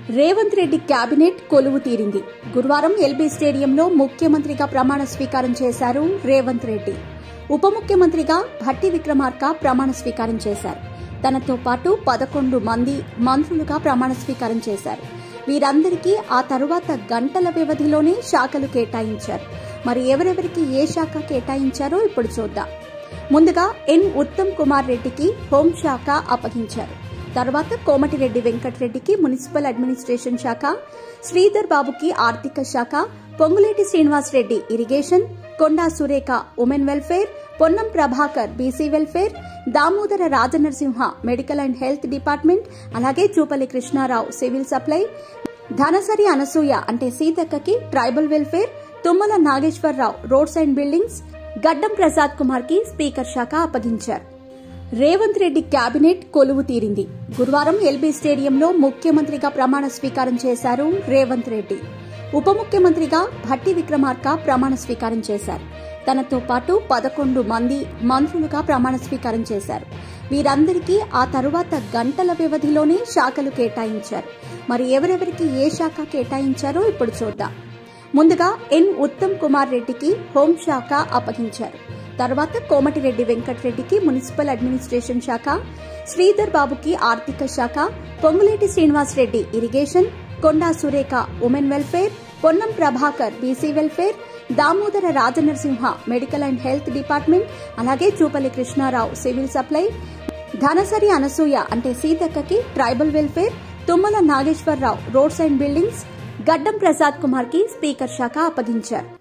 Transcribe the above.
Revanth Reddy cabinet కొలువు తీరింది గురువారం ఎల్బీ స్టేడియంలో ముఖ్యమంత్రిగా ప్రమాణ స్వీకారం చేశారు రేవంత్ రెడ్డి ఉప ముఖ్యమంత్రిగా భట్టి విక్రమార్క ప్రమాణ స్వీకారం చేశారు తనతో పాటు పదకొండు మంది మంత్రులుగా ప్రమాణ స్వీకారం చేశారు వీరందరికీ ఆ తరువాత గంటల వ్యవధిలోనే శాఖలు కేటాయించారు మరి ఎవరెవరికి ఏ శాఖ కేటాయించారో ఇప్పుడు చూద్దాం ముందుగా ఎన్ ఉత్తమ్ కుమార్ రెడ్డికి హోంశాఖ అప్పగించారు తర్వాత కోమటిరెడ్డి వెంకటరెడ్డికి మున్సిపల్ అడ్మినిస్ట్రేషన్ శాఖ శ్రీధర్ బాబుకి ఆర్థిక శాఖ Ponguleti Srinivasa Reddy irrigation Konda Surekha women welfare Ponnam Prabhakar BC welfare Damodara Rajanarasimha medical and health department అలాగే జూపల్లి కృష్ణారావు సివిల్ సప్లై ధనసరి అనసూయ అంటే సీతక్కకి tribal welfare Tummala Nageswara Rao roads and buildings Gaddam Prasad Kumar కి స్పీకర్ శాఖ అప్పగించారు రేవంత్ రెడ్డి కేబినెట్ కొలువు తీరింది గురువారం ఎల్బీ స్టేడియంలో ముఖ్యమంత్రిగా ప్రమాణ స్వీకారం చేశారు రేవంత్ రెడ్డి ఉప ముఖ్యమంత్రిగా భట్టి విక్రమార్క ప్రమాణ స్వీకారం చేశారు తనతో పాటు పదకొండు మంది మంత్రులుగా ప్రమాణ స్వీకారం చేశారు వీరందరికీ ఆ తరువాత గంటల వ్యవధిలోనే శాఖలు కేటాయించారు మరి ఎవరెవరికి ఏ శాఖ కేటాయించారో ఇప్పుడు చూద్దాం ముందుగా ఎన్ ఉత్తమ్ కుమార్ రెడ్డికి హోంశాఖ అప్పగించారు తర్వాత కోమటిరెడ్డి వెంకటరెడ్డికి మున్సిపల్ అడ్మినిస్ట్రేషన్ శాఖ శ్రీధర్ బాబుకి ఆర్థిక శాఖ Ponguleti Srinivasa Reddy irrigation Konda Surekha women welfare Ponnam Prabhakar BC welfare Damodara Rajanarasimha medical and health department అలాగే చూపల్లి కృష్ణారావు సివిల్ సప్లై ధనసరి అనసూయ అంటే సీతక్కకి tribal welfare Tummala Nageswara Rao roads and buildings Gaddam Prasad Kumar కి స్పీకర్ శాఖ అప్పగించారు